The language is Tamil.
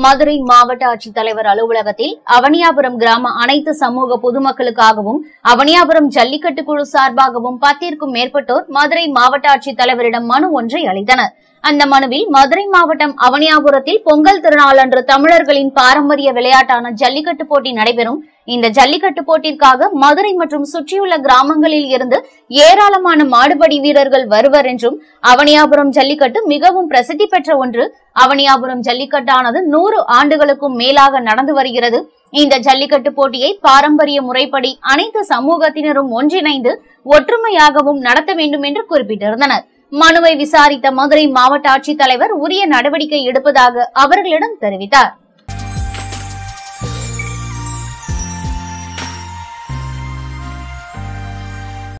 மதுரை மாவட்ட ஆட்சித்தலைவர் அலுவலகத்தில் அவனியாபுரம் கிராம அனைத்து சமூக பொதுமக்களுக்காகவும் அவனியாபுரம் ஜல்லிக்கட்டு குழு சார்பாகவும் பத்திற்கும் மேற்பட்டோர் மதுரை மாவட்ட ஆட்சித்தலைவரிடம் மனு ஒன்றை அளித்தனர் அந்த மனுவில் மதுரை மாவட்டம் அவனியாபுரத்தில் பொங்கல் திருநாள் அன்று தமிழர்களின் பாரம்பரிய விளையாட்டான ஜல்லிக்கட்டு போட்டி நடைபெறும் இந்த ஜல்லிக்கட்டு போட்டிற்காக மதுரை மற்றும் சுற்றியுள்ள கிராமங்களில் இருந்து ஏராளமான மாடுபடி வீரர்கள் வருவர் என்றும் அவனியாபுரம் ஜல்லிக்கட்டு மிகவும் பிரசித்தி பெற்ற ஒன்று அவனியாபுரம் ஜல்லிக்கட்டானது நூறு ஆண்டுகளுக்கும் மேலாக நடந்து வருகிறது இந்த ஜல்லிக்கட்டு போட்டியை பாரம்பரிய முறைப்படி அனைத்து சமூகத்தினரும் ஒன்றிணைந்து ஒற்றுமையாகவும் நடத்த வேண்டும் என்று குறிப்பிட்டிருந்தனர் மனுவை விசாரித்த மதுரை மாவட்ட ஆட்சித்தலைவர் உரிய நடவடிக்கை எடுப்பதாக அவர்களிடம் தெரிவித்தார்